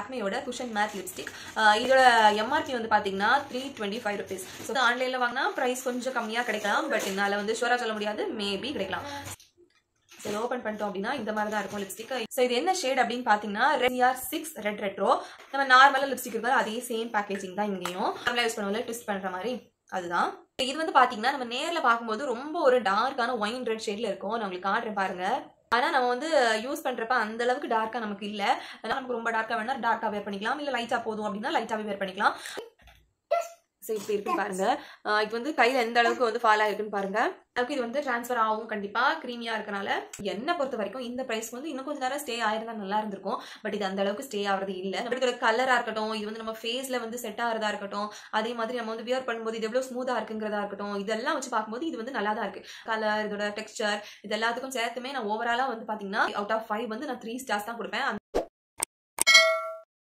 லாக்மியோட cushion matte lipstick இதோட MRP வந்து பார்த்தீங்கன்னா three twenty five rupees so ஆன்லைனில் வாங்கினா ப்ரைஸ் கொஞ்சம் கம்மியாக கிடைக்கலாம் பட் என்னால் வந்து ஷூராக சொல்ல முடியாது மேபி கிடைக்கலாம் சரி ஓப்பன் பண்ணிட்டோம் அப்படின்னா இந்த மாதிரி தான் இருக்கும் லிப்ஸ்டிக் ஸோ இது என்ன ஷேட் அப்படின்னு பார்த்தீங்கன்னா ரெட் சிக்ஸ் ரெட் ரெட்ரோ நம்ம நார்மலாக லிப்ஸ்டிக் இருக்கிற அதே சேம் பேக்கேஜிங் தான் இங்கேயும் நார்மலாக யூஸ் பண்ணுவோம்ல ட்விஸ்ட் பண்ணுற மாதிரி அதுதான் இது வந்து பார்த்தீங்கன்னா நம்ம நேரில் பார்க்கும்போது ரொம்ப ஒரு டார்க்கான ஒயின் ரெட் ஷேட்ல இருக்கும் நான் உங்களுக்கு காட்டுறேன் பாருங்க ஆனா நம்ம வந்து யூஸ் பண்றப்ப அந்த அளவுக்கு டார்க்கா நமக்கு இல்ல அதனால நமக்கு ரொம்ப டார்க்கா வேணா டார்க்கா வேர் பண்ணிக்கலாம் இல்ல லைட்டா போதும் அப்படின்னா லைட்டாவே வேர் பண்ணிக்கலாம் ஸோ இப்படி இருக்கு பாருங்க ஆஹ் இது வந்து கையில எந்த அளவுக்கு வந்து ஃபால் ஆயிருக்குன்னு பாருங்க அளவுக்கு இது வந்து ட்ரான்ஸ்ஃபர் ஆகும் கண்டிப்பா க்ரீமியா இருக்கனால என்ன பொறுத்த வரைக்கும் இந்த பிரைஸ் வந்து இன்னும் கொஞ்ச நேரம் ஸ்டே ஆயிருந்தா நல்லா இருந்திருக்கும் பட் இது அந்த அளவுக்கு ஸ்டே ஆகிறது இல்ல நம்மளுக்கு கலரா இருக்கட்டும் இது வந்து நம்ம ஃபேஸ்ல வந்து செட் ஆகிறதா இருக்கட்டும் அதே மாதிரி நம்ம வந்து வியர் பண்ணும்போது இது எவ்வளவு ஸ்மூதா இருக்குங்கிறதா இருக்கட்டும் இதெல்லாம் வச்சு பார்க்கும்போது இது வந்து நல்லா தான் இருக்கு கலர் இதோட டெக்ஸ்டர் இது எல்லாத்துக்கும் சேர்த்துமே நான் ஓவராலா வந்து பாத்தீங்கன்னா அவுட் ஆஃப் ஃபைவ் வந்து நான் த்ரீ ஸ்டார்ஸ் தான் கொடுப்பேன்